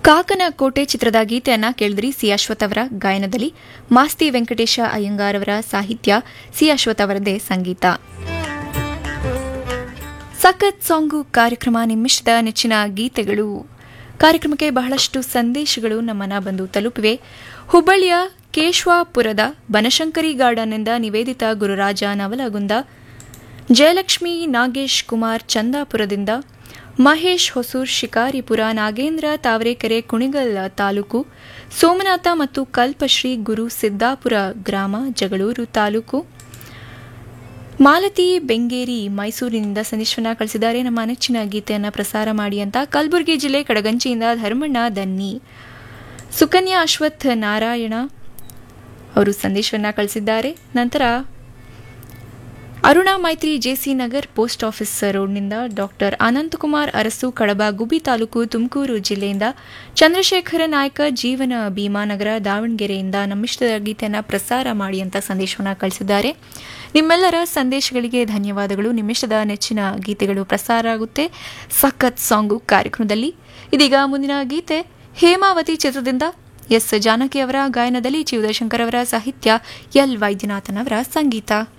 ಕಾಕನ ಕೋಟೆ ಚಿತ್ರದ ಗೀತೆಯನ್ನ ಕೇಳಿದ್ರಿ ಸಿ ಅಶ್ವಥ್ ಅವರ ಗಾಯನದಲ್ಲಿ ಮಾಸ್ತಿ ವೆಂಕಟೇಶ ಅಯ್ಯಂಗಾರ್ ಅವರ ಸಾಹಿತ್ಯ ಸಿ ಅಶ್ವಥ್ ಅವರದೇ ಸಂಗೀತ ಸಖತ್ ಸಾಂಗು ಕಾರ್ಯಕ್ರಮ ನಿಮ್ಮಿಷ್ಟದ ನೆಚ್ಚಿನ ಗೀತೆಗಳು ಕಾರ್ಯಕ್ರಮಕ್ಕೆ ಬಹಳಷ್ಟು ಸಂದೇಶಗಳು ನಮ್ಮನ್ನ ಬಂದು ತಲುಪಿವೆ ಹುಬ್ಬಳ್ಳಿಯ ಕೇಶವಾಪುರದ ಬನಶಂಕರಿ ಗಾರ್ಡನ್ನಿಂದ ನಿವೇದಿತ ಗುರುರಾಜ ನವಲಗುಂದ ಜಯಲಕ್ಷ್ಮಿ ನಾಗೇಶ್ ಕುಮಾರ್ ಚಂದಾಪುರದಿಂದ ಮಹೇಶ್ ಹೊಸೂರ್ ಶಿಕಾರಿಪುರ ನಾಗೇಂದ್ರ ತಾವರೆಕೆರೆ ಕುಣಿಗಲ್ ತಾಲೂಕು ಸೋಮನಾಥ ಮತ್ತು ಕಲ್ಪಶ್ರೀ ಗುರು ಸಿದ್ದಾಪುರ ಗ್ರಾಮ ಜಗಳೂರು ತಾಲೂಕು ಮಾಲತಿ ಬೆಂಗೇರಿ ಮೈಸೂರಿನಿಂದ ಸಂದೇಶವನ್ನ ಕಳಿಸಿದ್ದಾರೆ ನಮ್ಮ ನೆಚ್ಚಿನ ಗೀತೆಯನ್ನ ಪ್ರಸಾರ ಮಾಡಿ ಅಂತ ಕಲಬುರಗಿ ಜಿಲ್ಲೆ ಕಡಗಂಚಿಯಿಂದ ಧರ್ಮಣ್ಣ ದನ್ನಿ ಸುಕನ್ಯಾ ಅಶ್ವಥ್ ನಾರಾಯಣ ಅವರು ಸಂದೇಶವನ್ನ ಕಳಿಸಿದ್ದಾರೆ ನಂತರ Aruna Maithri JC Nagar post office ರೋಡ್ನಿಂದ ಡಾಕ್ಟರ್ ಅನಂತಕುಮಾರ್ ಅರಸು ಕಡಬ ಗುಬ್ಬಿ ತಾಲೂಕು ತುಮಕೂರು ಜಿಲ್ಲೆಯಿಂದ ಚಂದ್ರಶೇಖರ ನಾಯಕ ಜೀವನ ಭೀಮಾನಗರ ದಾವಣಗೆರೆಯಿಂದ ನಮ್ಮಿಷ್ಟದ ಗೀತೆಯನ್ನು ಪ್ರಸಾರ ಮಾಡಿ ಅಂತ ಸಂದೇಶವನ್ನು ಕಳಿಸಿದ್ದಾರೆ ನಿಮ್ಮೆಲ್ಲರ ಸಂದೇಶಗಳಿಗೆ ಧನ್ಯವಾದಗಳು ನಿಮ್ಮಿಷ್ಟದ ನೆಚ್ಚಿನ ಗೀತೆಗಳು ಪ್ರಸಾರ ಆಗುತ್ತೆ ಸಖತ್ ಸಾಂಗು ಕಾರ್ಯಕ್ರಮದಲ್ಲಿ ಇದೀಗ ಮುಂದಿನ ಗೀತೆ ಹೇಮಾವತಿ ಚಿತ್ರದಿಂದ ಎಸ್ ಜಾನಕಿ ಅವರ ಗಾಯನದಲ್ಲಿ ಜಿ ಉದಯಶಂಕರ್ ಅವರ ಸಾಹಿತ್ಯ ಎಲ್ ವೈದ್ಯನಾಥನ್ ಅವರ ಸಂಗೀತ